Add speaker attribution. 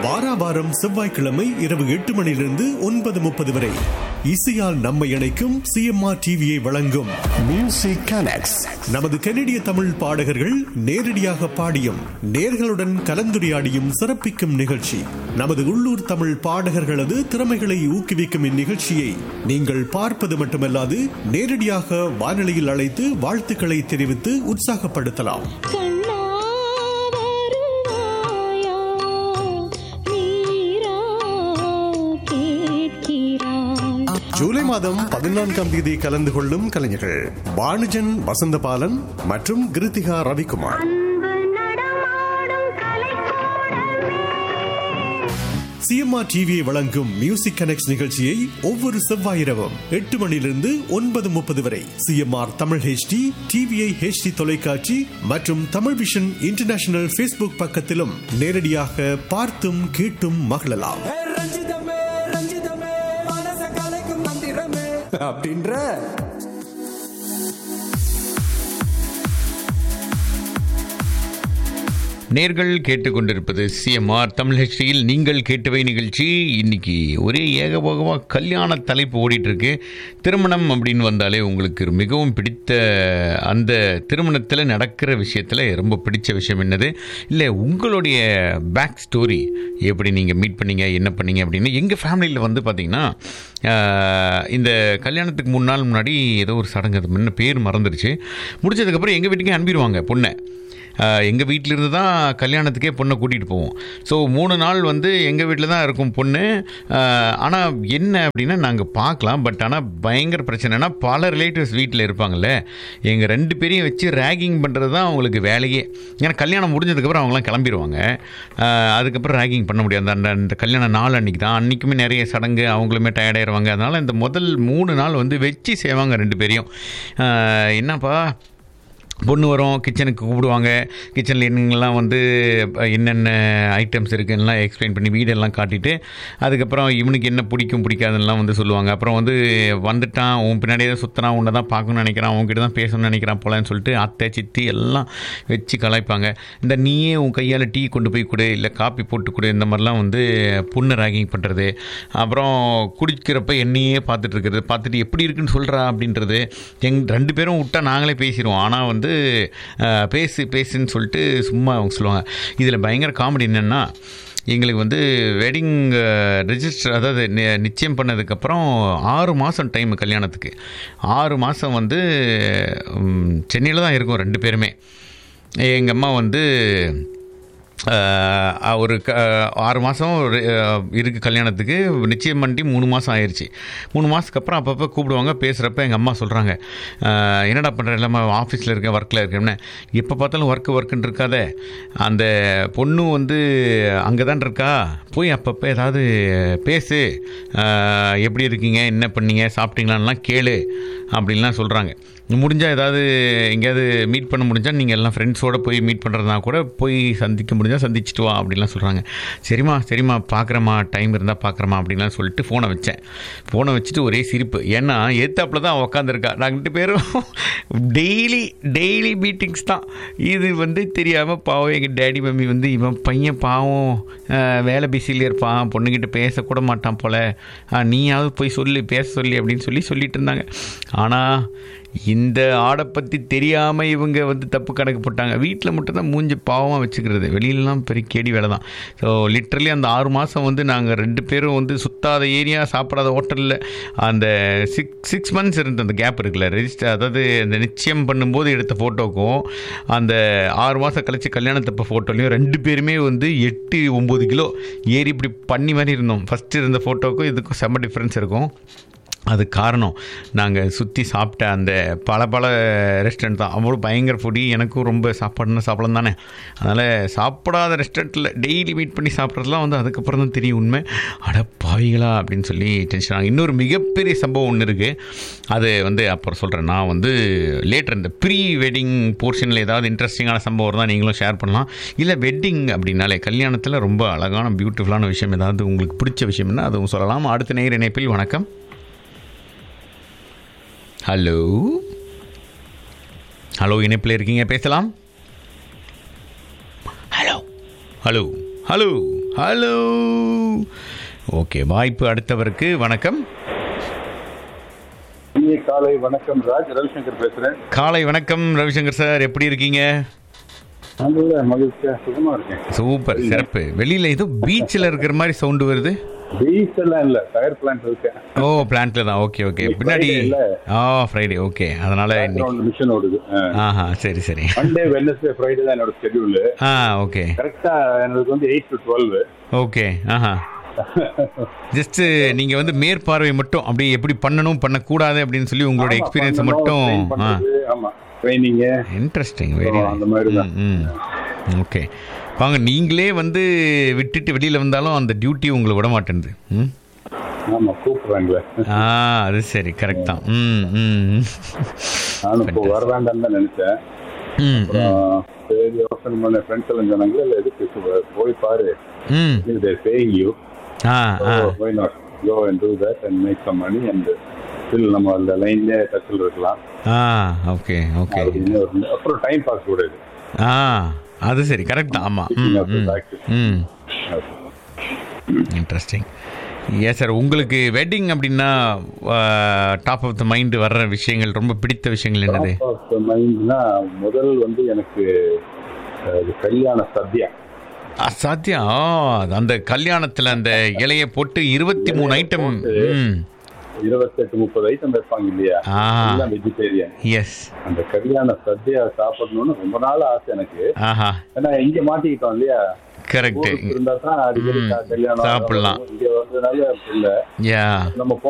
Speaker 1: வாராவாரம் செவ்வாய்க்கிழமை இரவு எட்டு மணியிலிருந்து ஒன்பது முப்பது வரை இசையால் நம்மை இணைக்கும் சிஎம்ஆர் டிவியை வழங்கும்
Speaker 2: Music Connects.
Speaker 1: நமது கனடிய தமிழ் பாடகர்கள் நேரடியாக பாடியும் நேர்களுடன் கலந்துரையாடியும் சிறப்பிக்கும் நிகழ்ச்சி நமது உள்ளூர் தமிழ் பாடகர்களது திறமைகளை ஊக்குவிக்கும் இந்நிகழ்ச்சியை நீங்கள் பார்ப்பது மட்டுமல்லாது நேரடியாக வானொலியில் அழைத்து வாழ்த்துக்களை தெரிவித்து உற்சாகப்படுத்தலாம்
Speaker 3: கண்ணா வருவாயா நீரா கேட்கிறாய்
Speaker 1: ஜூலை மாதம் பதினான்காம் தேதி கலந்து கொள்ளும் கலைஞர்கள் பானுஜன் வசந்தபாலன் மற்றும் கிருத்திகா ரவிக்குமார்
Speaker 3: அன்பு நடமாடும் கலைக்கூடமே
Speaker 1: சிஎம்ஆர் டிவியை வழங்கும் மியூசிக் கனெக்ட் நிகழ்ச்சியை ஒவ்வொரு செவ்வாய் இரவும் எட்டு மணியிலிருந்து ஒன்பது முப்பது வரை CMR Tamil HD TVI HD தொலைக்காட்சி மற்றும் தமிழ் விஷன் இன்டர்நேஷனல் ஃபேஸ்புக் பக்கத்திலும் நேரடியாக பார்த்தும் கேட்டும் மகிழலாம்
Speaker 4: ஏ ரஞ்சிதமே ரஞ்சிதமே மனச கலைக்கும் மந்திரமே அப்படின்ற
Speaker 5: நேர்கள் கேட்டுக்கொண்டிருப்பது சிஎம்ஆர் தமிழ் ஹெச்டியில் நீங்கள் கேட்டவை நிகழ்ச்சி இன்னைக்கு ஒரே ஏகபோகமாக கல்யாண தலைப்பு ஓடிட்டு இருக்கு திருமணம் அப்படின்னு வந்தாலே உங்களுக்கு மிகவும் பிடித்த அந்த திருமணத்தில் நடக்கிற விஷயத்தில் ரொம்ப பிடிச்ச விஷயம் என்னது இல்லை உங்களுடைய பேக் ஸ்டோரி எப்படி நீங்கள் மீட் பண்ணீங்க என்ன பண்ணீங்க அப்படின்னு எங்கள் ஃபேமிலியில் வந்து பார்த்தீங்கன்னா ஆஹ், இந்த கல்யாணத்துக்கு மூணு நாள் முன்னாடி ஏதோ ஒரு சடங்கு அது முன்ன பேர் மறந்துருச்சு முடிச்சதுக்கப்புறம் எங்கள் வீட்டுக்கே அனுப்பிடுவாங்க பொண்ணை எங்கள் வீட்டிலிருந்து தான் கல்யாணத்துக்கே பொண்ணை கூட்டிகிட்டு போவோம் ஸோ மூணு நாள் வந்து எங்கள் வீட்டில் தான் இருக்கும் பொண்ணு ஆனால் என்ன அப்படின்னா நாங்கள் பார்க்கலாம் பட் ஆனால் பயங்கர பிரச்சனைனா பல ரிலேட்டிவ்ஸ் வீட்டில் இருப்பாங்கல்ல எங்கள் ரெண்டு பேரையும் வச்சு ரேகிங் பண்ணுறது தான் அவங்களுக்கு வேலையே ஏன்னா கல்யாணம் முடிஞ்சதுக்கப்புறம் அவங்களாம் கிளம்பிடுவாங்க ஆஹ் அதுக்கப்புறம் ரேகிங் பண்ண முடியாது அந்த அந்த கல்யாண நாள் அன்றைக்கி தான் அன்றைக்குமே நிறைய சடங்கு அவங்களுமே டயர்டாயிருவாங்க அதனால் இந்த முதல் மூணு நாள் வந்து வச்சு செய்வாங்க ரெண்டு பேரையும் ஆஹ் என்னப்பா பொண்ணு வரும் கிச்சனுக்கு கூப்பிடுவாங்க கிச்சனில் என்னென்னலாம் வந்து அஹ், என்னென்ன ஐட்டம்ஸ் இருக்குன்னெலாம் எக்ஸ்பிளைன் பண்ணி வீடெல்லாம் காட்டிட்டு அதுக்கப்புறம் இவனுக்கு என்ன பிடிக்கும் பிடிக்காதுன்னெலாம் வந்து சொல்லுவாங்க அப்புறம் வந்து வந்துட்டான் உன் பின்னாடியே தான் சுற்றுறான் உன்னை தான் பார்க்கணும்னு நினைக்கிறான் உன்கிட்ட தான் பேசணும்னு நினைக்கிறான் போலன்னு சொல்லிட்டு அத்தை சித்தி எல்லாம் வச்சு கலாய்ப்பாங்க இந்த நீயே உன் கையால் டீ கொண்டு போய் கொடு இல்லை காப்பி போட்டு கொடு இந்த மாதிரிலாம் வந்து பொண்ணு ராகிங் பண்ணுறது அப்புறம் குடிக்கிறப்ப என்னையே பார்த்துட்டு இருக்கிறது பார்த்துட்டு எப்படி இருக்குன்னு சொல்கிறா அப்படின்றது எங் ரெண்டு பேரும் விட்டா நாங்களே பேசிடுவோம் ஆனால் வந்து அஹ், பேசு பேசுன்னு சொல்லிட்டு சும்மா அவங்க சொல்லுவாங்க இதில் பயங்கர காமெடி என்னென்னா எங்களுக்கு வந்து வெட்டிங் ரெஜிஸ்டர் அதாவது நி- நிச்சயம் பண்ணதுக்கப்புறம் ஆறு மாதம் டைம் கல்யாணத்துக்கு ஆறு மாதம் வந்து சென்னையில் தான் இருக்கும் ரெண்டு பேருமே எங்கள் அம்மா வந்து ஆஹ், ஒரு க ஆறு மாதம் இருக்குது கல்யாணத்துக்கு நிச்சயம் பண்ணி மூணு மாதம் ஆயிடுச்சு மூணு மாதத்துக்கு அப்புறம் அப்பப்போ கூப்பிடுவாங்க பேசுகிறப்ப எங்கள் அம்மா சொல்கிறாங்க என்னடா பண்ணுற இல்லாம ஆஃபீஸில் இருக்கேன் ஒர்க்கில் இருக்கேன்னு எப்போ பார்த்தாலும் ஒர்க்கு ஒர்க்குன்னு இருக்காத அந்த பொண்ணு வந்து அங்கே தான் இருக்கா போய் அப்பப்போ ஏதாவது பேசு ஆஹ், எப்படி இருக்கீங்க என்ன பண்ணீங்க சாப்பிட்டீங்களான்லாம் கேளு அப்படின்லாம் சொல்கிறாங்க முடிஞ்சால் ஏதாவது எங்கேயாவது மீட் பண்ண முடிஞ்சால் நீங்கள் எல்லாம் ஃப்ரெண்ட்ஸோடு போய் மீட் பண்ணுறதுனா கூட போய் சந்திக்க முடிஞ்சால் சந்திச்சுட்டு வா அப்படின்லாம் சொல்கிறாங்க சரிம்மா சரிம்மா பார்க்குறேம்மா டைம் இருந்தால் பார்க்குறேம்மா அப்படின்லாம் சொல்லிட்டு ஃபோனை வச்சேன் ஃபோனை வச்சுட்டு ஒரே சிரிப்பு ஏன்னா ஏத்தாப்புல தான் உட்காந்துருக்கா நாங்கள் ரெண்டு பேரும் டெய்லி டெய்லி மீட்டிங்ஸ் தான் இது வந்து தெரியாமல் பாவம் எங்கள் டேடி மம்மி வந்து இவன் பையன் பாவம் அஹ், வேலை பிஸியில் இருப்பான் பொண்ணுக்கிட்ட பேசக்கூட மாட்டான் போல் நீயாவது போய் சொல்லி பேச சொல்லி அப்படின்னு சொல்லி சொல்லிட்டு இருந்தாங்க ஆனால் இந்த ஆடை பற்றி தெரியாமல் இவங்க வந்து தப்பு கணக்கு போட்டாங்க வீட்டில் மட்டும்தான் மூஞ்சி பாவமாக வச்சுக்கிறது வெளியிலலாம் பெரிய கேடி வேலை தான் ஸோ லிட்ரலி அந்த ஆறு மாதம் வந்து நாங்கள் ரெண்டு பேரும் வந்து சுத்தாத ஏரியா சாப்பிடாத ஹோட்டலில் அந்த சிக்ஸ் சிக்ஸ் மந்த்ஸ் இருந்த அந்த கேப் இருக்குல்ல ரெஜிஸ்டர் அதாவது இந்த நிச்சயம் பண்ணும்போது எடுத்த ஃபோட்டோக்கும் அந்த ஆறு மாதம் கழிச்சு கல்யாணத்தப்ப ஃபோட்டோலையும் ரெண்டு பேருமே வந்து எட்டு ஒம்பது கிலோ ஏறி இப்படி பண்ணி மாதிரி இருந்தோம் ஃபஸ்ட்டு இருந்த ஃபோட்டோக்கும் இதுக்கும் செம்ம டிஃப்ரென்ஸ் இருக்கும் அது காரணம் நாங்கள் சுற்றி சாப்பிட்ட அந்த பல பல ரெஸ்டாரண்ட் தான் அவ்வளோ பயங்கர ஃபுடி எனக்கும் ரொம்ப சாப்பாடுனா சாப்பிடலாம் தானே அதனால் சாப்பிடாத ரெஸ்டாரண்ட்டில் டெய்லி மீட் பண்ணி சாப்பிட்றதுலாம் வந்து அதுக்கப்புறம் தான் தெரியும் உண்மை அட பாவிகளா அப்படின்னு சொல்லி டென்ஷன் ஆகும் இன்னொரு மிகப்பெரிய சம்பவம் ஒன்று இருக்குது அது வந்து அப்புறம் சொல்கிறேன் நான் வந்து லேட்டர் இந்த ப்ரீ வெட்டிங் போர்ஷனில் ஏதாவது இன்ட்ரெஸ்டிங்கான சம்பவம் தான் நீங்களும் ஷேர் பண்ணலாம் இல்லை வெட்டிங் அப்படின்னாலே கல்யாணத்தில் ரொம்ப அழகான பியூட்டிஃபுல்லான விஷயம் ஏதாவது உங்களுக்கு பிடிச்ச விஷயம்னா அதுவும் சொல்லலாம் அடுத்த நேர இணைப்பில் வணக்கம் ஹலோ ஹலோ இணைப்பில் இருக்கீங்க பேசலாம் hello hello hello hello okay வாய்ப்பு அடுத்தவருக்கு வணக்கம்
Speaker 2: இனிய காலை வணக்கம் ராஜ் ரவிசங்கர் பேசுறேன்
Speaker 5: காலை வணக்கம் ரவிசங்கர் சார் எப்படி இருக்கீங்க
Speaker 2: நல்ல மகிழ்ச்சியா சுகமா இருக்கேன்
Speaker 5: சூப்பர் சிறப்பு வெளியில ஏதோ பீச்சில் இருக்கிற மாதிரி சவுண்டு வருது
Speaker 2: பீச் எல்லாம் இல்ல டயர் பிளான்ட் இருக்கேன்
Speaker 5: ஓ பிளான்ட்ல தான் ஓகே ஓகே
Speaker 2: இன்னைக்கு
Speaker 5: பின்னாடி
Speaker 2: Friday இல்ல?
Speaker 5: ஆ ஃப்ரைடே ஓகே அதனால இன்னைக்கு
Speaker 2: பேக்ரவுண்ட் மிஷன் ஓடுது
Speaker 5: ஆஹா சரி சரி
Speaker 2: மண்டே வெனஸ்டே ஃப்ரைடே தான் என்னோட ஷெட்யூல்
Speaker 5: ஆ ஓகே
Speaker 2: கரெக்டா எனக்கு வந்து எயிட் டு டுவெல்
Speaker 5: ஓகே ஆஹா ஜஸ்ட் நீங்க வந்து மேற்பார்வை மட்டும் அப்படி எப்படி பண்ணணும் பண்ணக்கூடாது அப்படின்னு சொல்லி உங்களோட எக்ஸ்பீரியன்ஸ் மட்டும் ஆ
Speaker 2: ஆமா ட்ரைனிங்
Speaker 5: இன்ட்ரெஸ்டிங் வெரி
Speaker 2: ஓ, அந்த மாதிரி தான்.
Speaker 5: ம் ஓகே வாங்க நீங்களே வந்து விட்டுட்டு வெளியில வந்தாலும் அந்த டியூட்டி உங்களை விட மாட்டேங்குது ம்
Speaker 2: ஆமா கூப்பிடுறாங்களே
Speaker 5: ஆ அது சரி கரெக்ட் தான் ம் ம்
Speaker 2: நானும் இப்போ வர வேண்டாம்னு தான் நினைச்சேன்
Speaker 5: ம் ம்
Speaker 2: அப்புறம் சரி யோசனை பண்ண ஃப்ரெண்ட்ஸ் எல்லாம் சொன்னாங்களே இல்ல எதுக்கு சு- போய் பாரு
Speaker 5: hmm
Speaker 2: they're paying you
Speaker 5: ah ah
Speaker 2: why not go and do that and make some money and still நம்ம அந்த லைன்லயே டச்சில் இருக்கலாம்
Speaker 5: ஆ ஓகே ஓகே
Speaker 2: அப்படின்னு ஒரு- அப்புறம் டைம் பாஸ் கூட இது
Speaker 5: ஆ அது சரி கரெக்ட் தான் ஆமாம் ம்
Speaker 2: Speaking of the
Speaker 5: hmm
Speaker 2: practice.
Speaker 5: Hmm interesting ஏன் சார் உங்களுக்கு வெட்டிங் அப்படின்னா டாப் ஆஃப் த மைண்ட் வர்ற விஷயங்கள் ரொம்ப பிடித்த விஷயங்கள் என்னது
Speaker 2: மைண்ட்னா முதல் வந்து எனக்கு அஹ், இது கல்யாண சத்யா
Speaker 5: அசாத்தியா அந்த கல்யாணத்துல அந்த இலையை போட்டு இருபத்தி மூணு ஐட்டம் ம்
Speaker 2: இருபத்தெட்டு முப்பது ஐட்டம் வைப்பாங்க இல்லையா
Speaker 5: ஆ
Speaker 2: எல்லாம் வெஜிடேரியன்
Speaker 5: எஸ்
Speaker 2: அந்த கல்யாண சத்யா சாப்பிடணும்னு ரொம்ப நாள் ஆசை எனக்கு
Speaker 5: ஆஹா
Speaker 2: ஏன்னா இங்க மாட்டிக்கிட்டோம் இல்லையா
Speaker 5: கரெக்ட்
Speaker 2: ஊருக்கு இருந்தா தான் அடிக்கடி
Speaker 5: ம்.
Speaker 2: கல்யாணம்
Speaker 5: சாப்பிடலாம்.
Speaker 2: இங்க வந்ததுனால இல்ல
Speaker 5: யா
Speaker 2: நம்ம